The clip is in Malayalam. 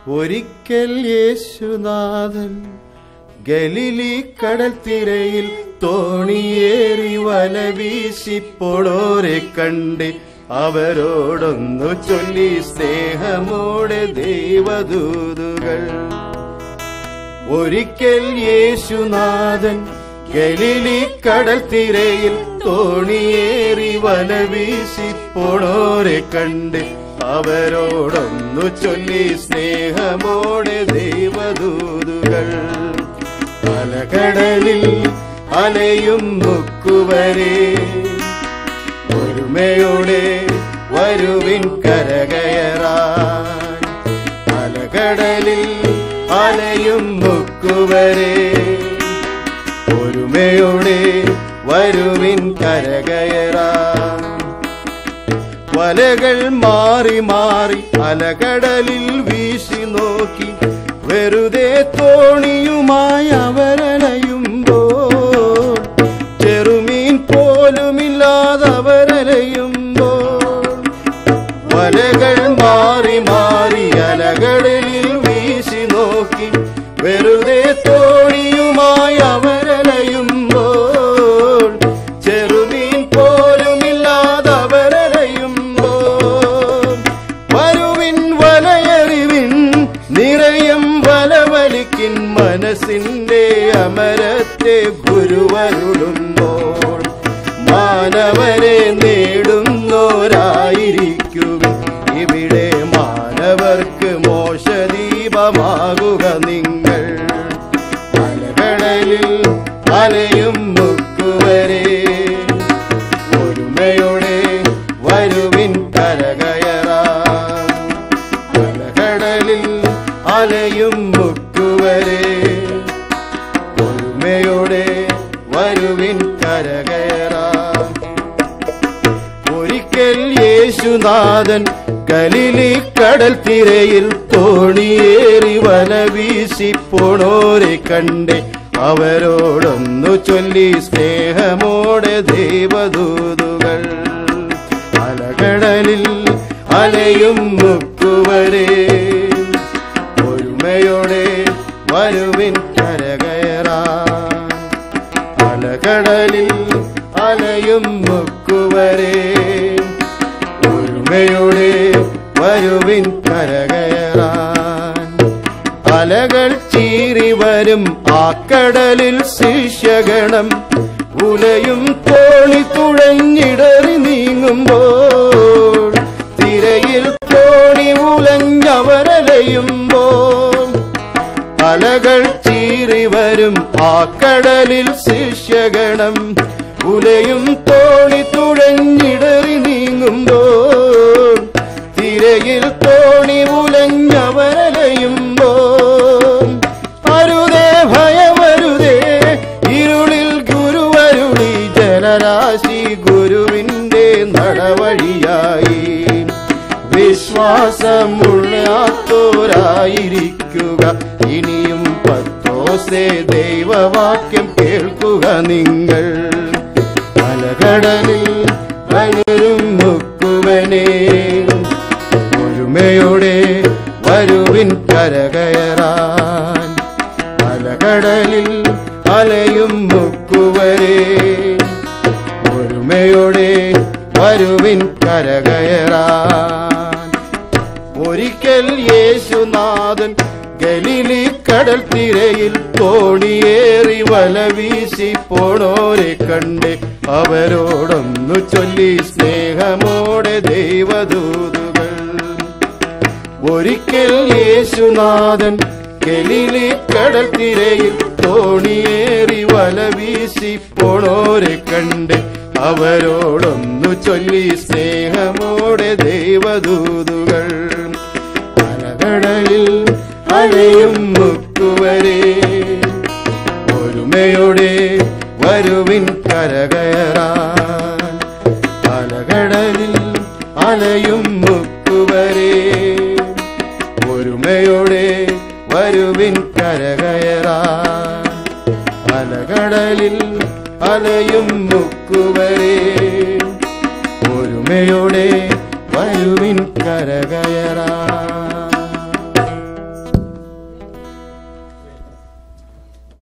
ഒരിക്കൽ യേശുനാഥൻ ഗലിലി കടൽ തിരയിൽ തോണിയേറി വല വീശിപ്പോളോരെ കണ്ട് അവരോടൊന്നു ചൊല്ലി സ്നേഹമോടെ ദൈവദൂതുകൾ ഒരിക്കൽ യേശുനാഥൻ ഗലിലി കടൽ തിരയിൽ തോണിയേറി വല വീശിപ്പോളോരെ കണ്ട് അവരോടൊന്നു ചൊല്ലി സ്നേഹമോടെ ദൈവദൂതുകൾ അലകടലിൽ അലയും മുക്കുവരെ ഒരുമയോടെ വരുവിൻ കരകയറാൻ അലകടലിൽ അലയും മുക്കുവരെ ഒരുമയോടെ വരുവിൻ കരകയറാൻ വലകൾ മാറി മാറി അലകടലിൽ വീശി നോക്കി വെറുതെ തോണിയുമായി അവരലയുമ്പോൾ ചെറുമീൻ പോലുമില്ലാതവരലയുമ്പോൾ വലകൾ മാറി മാറി അലകടലിൽ വീശി നോക്കി വെറുതെ തോണിയുമായി അവരലയുമ്പോൾ ചെറുമീൻ പോലുമില്ലാതവരലയുമ്പോൾ വരുവിൻ വലയറിവിൻ നിറയും വലവലിക്കിൻ മനസ്സിന്റെ അമരത്തെ ഗുരുവരുളുമ്പോൾ മാനവരെ നേടുന്നോരായിരിക്കുവിൻ ഇവിടെ മാനവർക്ക് മോശദീപമാകുക നിങ്ങൾ അലകടലിൽ അലയും മുക്കുവരെ ഒരുമയോടെ വരുവിൻ കരകയറാ അലകടലിൽ അലയും മുക്കുവരെ ഒരുമയോടെ വരുവിൻ കരകയറാ ഒരിക്കൽ യേശുനാഥൻ കലിലി കടൽ തിരയിൽ തോണിയേറി വല വീശിപ്പോണോരെ കണ്ട് അവരോടൊന്നു ചൊല്ലി സ്നേഹമോടെ ദൈവദൂതുകൾ അലകടലിൽ അലയും മുക്കുവരെ ഒരുമയോടെ വരുവിൻ കരകയറാൻ അലകടലിൽ അലയും മുക്കുവരെ ഒരുമയോടെ വരുവിൻ കരകയറാൻ അലകൾ ചീറി വരും ആ കടലിൽ ശിഷ്യഗണം ഉലയും തോണി തുഴഞ്ഞിടറി നീങ്ങുമ്പോൾ തിരയിൽ തോണി ഉലഞ്ഞവരലയുമ്പോൾ അലകൾ ചീറി വരും ആ കടലിൽ ശിഷ്യഗണം ഉലയും തോണി തുഴഞ്ഞിടറി നീങ്ങുമ്പോൾ തിരയിൽ തോണി ഉലഞ്ഞവരലയുമ്പോൾ അരുതേ ഭയമരുതേ ഇരുളിൽ ഗുരുവരുളി ജലരാശി ഗുരുവിന്റെ നടവഴിയായി വിശ്വാസമുള്ളാത്തോരായിരിക്കുക ഇനിയും പത്തോസേ ദൈവവാക്യം കേൾക്കുക നിങ്ങൾ അലകടലിൽ വരും മുക്കുവനെ ഒരുമയോടെ വരുവിൻ കരകയറാൻ അലകടലിൽ അലയും മുക്കുവരെ ഒരുമയോടെ വരുവിൻ കരകയറാൻ ഒരിക്കൽ യേശുനാഥൻ ഗലിലി കടൽ തിരയിൽ തോണിയേറി വല വീശി പോണോരെ കണ്ട് അവരോടൊന്നു ചൊല്ലി സ്നേഹമോടെ ദൈവദൂതുകൾ ഒരിക്കൽ യേശുനാഥൻ ഗലിലി കടൽ തിരയിൽ തോണിയേറി വല വീശി പോണോരെ കണ്ട് അവരോടൊന്നു ചൊല്ലി സ്നേഹമോടെ ദൈവദൂതുകൾ അലകടലിൽ അലയും മുക്കുവരെ ഒരുമയോടെ വരുവിൻ കരകയറാൻ അലകടലിൽ അലയും മുക്കുവരെ ഒരുമയോടെ വരുവിൻ കരകയറാൻ അലകടലിൽ അലയും മുക്കുവരെ ഒരുമയോടെ വരുവിൻ കരകയറാൻ